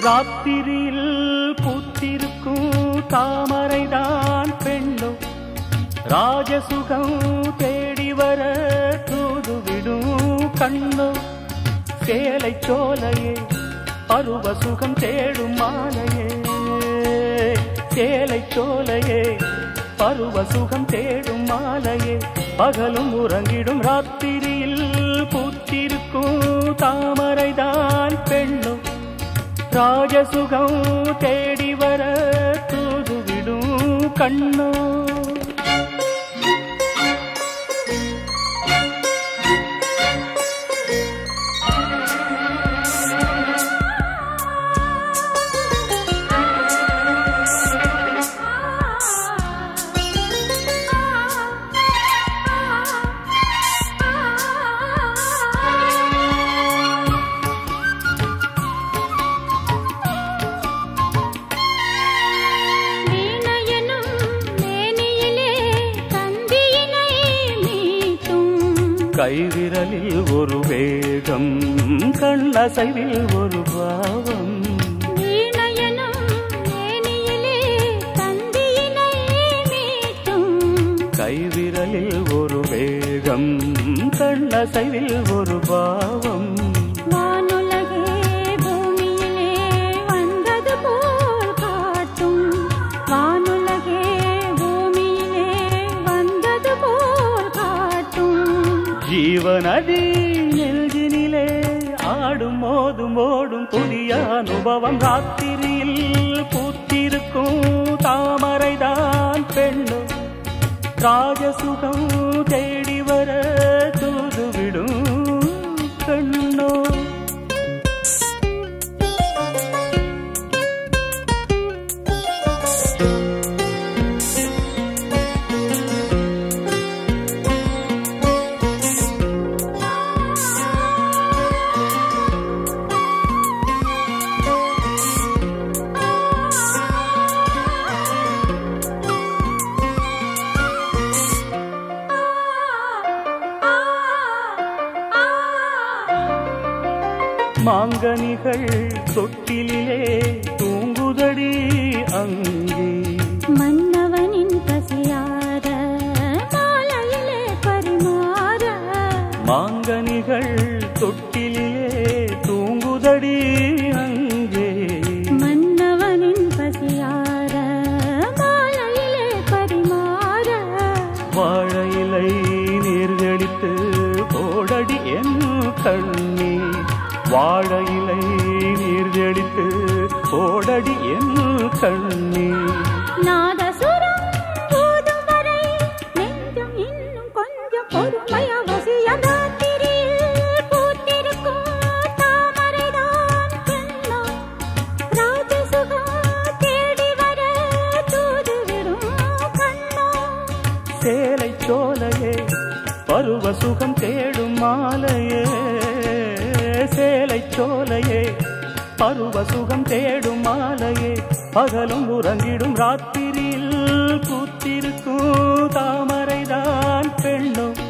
ராத்திரியில் பூத்திருக்கும் தாமரைதான் பெண்ணும் ராஜசுகம் தேடி வர தூதுவிடும் கண்ணோ சேலை சோலையே பருவ சுகம் தேடும் மாலையே சேலை சோலையே பருவ சுகம் தேடும் மாலையே பகலும் உறங்கிடும் ராத்திரியில் பூத்திருக்கும் தாமரைதான் பெண்ணும் ராஜசுகம் தேடி வர தூதுவிடும் கண்ணோ வீணையனும் மேனியிலே தந்தியினை மீட்டும் கைவிரலில் ஒரு வேகம் கண்ணசைவில் ஒரு பாவம் வீணையனும் மேனியிலே தந்தியினை மீட்டும் கைவிரலில் ஒரு வேகம் கண்ணசைவில் ஒரு பாவம் வானுலகே பூமியிலே வந்தது போல் காட்டும் வானுலகே பூமியிலே வந்தது போல் காட்டும் ஜீவநதி நெல்கினிலே ஆடும் மோதும் ஓடும் புதிய அனுபவம் ராத்திரியில் பூத்திருக்கும் தாமரைதான் பெண்ணும் ராஜசுகம் தேடி வர தூதுவிடும் கண்ணோ மாங்கனிகள் தொட்டிலே தூங்குதடி அங்கே மன்னவனின் பசியார மாலையிலே பரிமாற மாங்கனிகள் தொட்டிலே தூங்குதடி அங்கே மன்னவனின் பசியார மாலையிலே பரிமாற வாழையிலை நீர்களித்து போடடி என் கண்ணி வாழையிலை நீர்களித்து போடடி என் கண்ணி நாதசுரம் போதும் வரை நெஞ்சம் இன்னும் கொஞ்சம் பொறுமை அவசியம் ராத்திரியில் பூத்திருக்கும் தாமரைதான் பெண்ணோ ராஜசுகம் தேடி வர தூதுவிடும் கண்ணோ சேலை சோலையே பருவ சுகம் தேடும் மாலையே சேலை சோலையே பருவ சுகம் தேடும் மாலையே பகலும் உறங்கிடும் ராத்திரியில் பூத்திருக்கும் தாமரைதான் பெண்ணும்